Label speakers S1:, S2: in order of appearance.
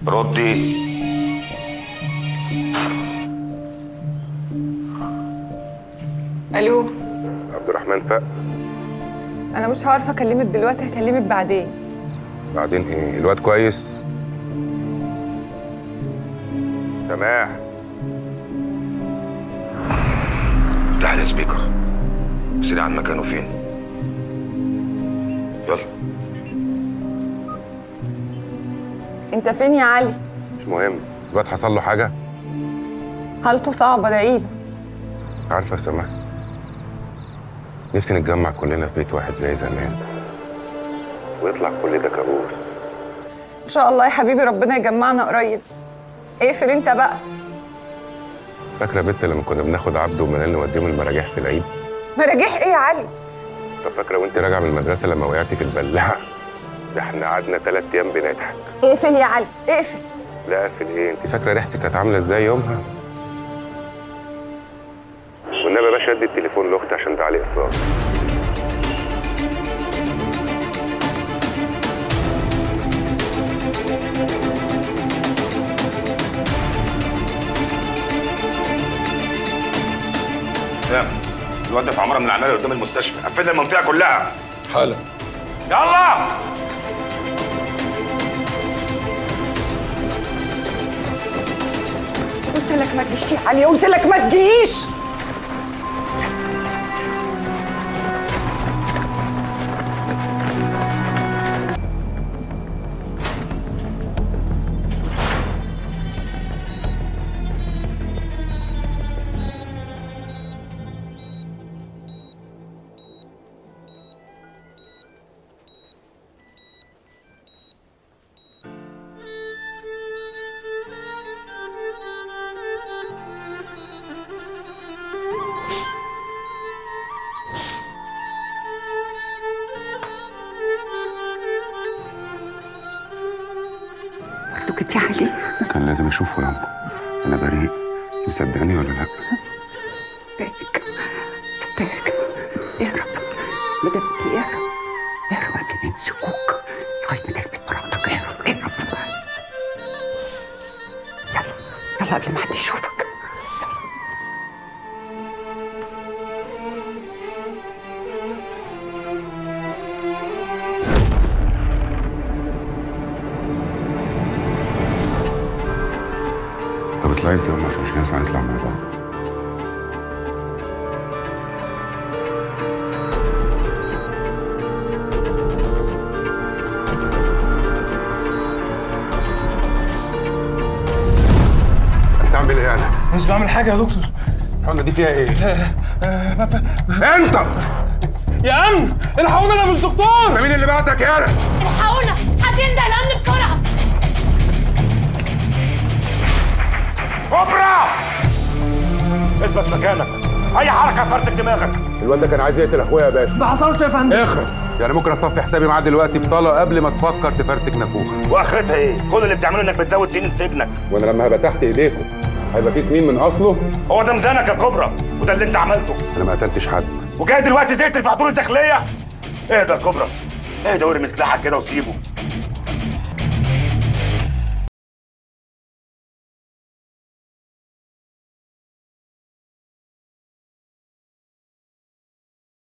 S1: ردي
S2: الو
S3: عبد الرحمن فاق
S2: انا مش هعرف اكلمك دلوقتي هكلمك بعدين
S3: بعدين ايه الواد كويس سماح
S1: افتح لي سبيكر سيدي عن مكانه فين يلا
S2: انت فين يا علي
S3: مش مهم الواد حصل له حاجه
S2: حالته صعبه ادعيله
S3: عارفه يا سماح نفسي نتجمع كلنا في بيت واحد زي زمان ويطلع كل ده كابوس
S2: ان شاء الله يا حبيبي ربنا يجمعنا قريب اقفل انت بقى
S3: فاكره بنت لما كنا بناخد عبده ومنال نوديهم المراجيح في العيد
S2: مراجيح ايه يا علي
S3: طب فاكره وانت راجعه من المدرسه لما وقعتي في البلاعه ده احنا قعدنا ثلاث ايام بنضحك
S2: اقفل يا علي اقفل
S3: لا اقفل ايه انت فاكره ريحتي كانت عامله ازاي يومها والنبي يا باشا ادي التليفون لاختي عشان ده عليه اصرار
S1: سام الواد ده في عماره من العماله اللي قدام المستشفى قفل المنطقه كلها
S4: حالا
S1: يلا
S2: قلت لك ما تجيش يا علي قلت لك ما تجيش
S5: برضو كنت يا علي
S3: كان لازم اشوفه ياما انا بريء انت مصدقاني ولا لا
S5: صدقك صدقك يا رب مدام يا رب يا رب كده يمسكوك لغايه ما تثبت براءتك يا رب يا رب يلا يلا قبل ما حد يشوفك
S3: طب اطلعي انت ياما عشان مش هينفع نطلع مع بعض بتعمل ايه انا؟
S4: مش بعمل حاجه يا دكتور
S3: الحقنه دي فيها ايه؟ انت
S4: يا امن الحقونا انا مش دكتور
S3: مين اللي بعتك يا انا؟
S6: الحقونا حد يندى الامن بسرعه
S1: كبرى اثبت مكانك اي حركه فرتك دماغك
S3: الواد ده كان عايز يقتل اخويا يا باشا
S4: ما حصلش يا فندم
S3: اخرس يعني ممكن اصفي حسابي معاه دلوقتي بطاله قبل ما تفكر تفرتك نافوخ
S1: واخرتها ايه كل اللي بتعمله انك بتزود سنين سجنك
S3: وانا لما هبقى تحت ايديكم هيبقى في سنين من اصله
S1: هو ده ميزانك يا كبرى وده اللي انت عملته
S3: انا ما قتلتش حد
S1: وجاي دلوقتي تقتل في حضور الداخليه اهدى يا كبرى اهدى وارمي سلاحك كده وسيبه